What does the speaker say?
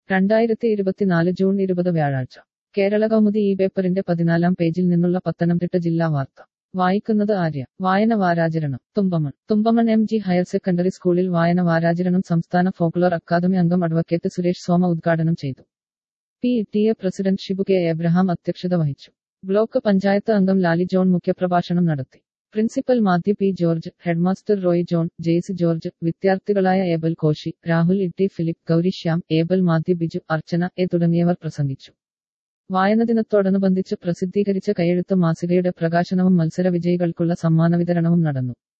രണ്ടായിരത്തി ഇരുപത്തിനാല് ജൂൺ ഇരുപത് വ്യാഴാഴ്ച കേരള കൗമുദി ഈ പേപ്പറിന്റെ പതിനാലാം പേജിൽ നിന്നുള്ള പത്തനംതിട്ട ജില്ലാ വാർത്ത വായിക്കുന്നത് ആര്യ വായന വാരാചരണം Thumpamon Thumpamon M G higher secondary സ്കൂളിൽ വായന വാരാചരണം സംസ്ഥാന ഫോക്ലോർ അക്കാദമി അംഗം അഡ്വക്കേറ്റ് സുരേഷ് സോമ ഉദ്ഘാടനം ചെയ്തു P T A president Shibu K Abraham അധ്യക്ഷത വഹിച്ചു ബ്ലോക്ക് പഞ്ചായത്ത് അംഗം ലാലി ജോൺ മുഖ്യപ്രഭാഷണം നടത്തി principal Mathew P George headmaster Roy John Jaice George വിദ്യാർത്ഥികളായ ഏബൽ കോശി രാഹുൽ ഇട്ടി ഫിലിപ്പ് ഗൗരിശ്യാം ഏബൽ മാത്യു ബിജു അർച്ചന എ തുടങ്ങിയവർ പ്രസംഗിച്ചു വായന ദിനത്തോടനുബന്ധിച്ച് പ്രസിദ്ധീകരിച്ച കൈയെഴുത്ത് മാസികയുടെ പ്രകാശനവും മത്സര വിജയികൾക്കുള്ള സമ്മാന വിതരണവും നടന്നു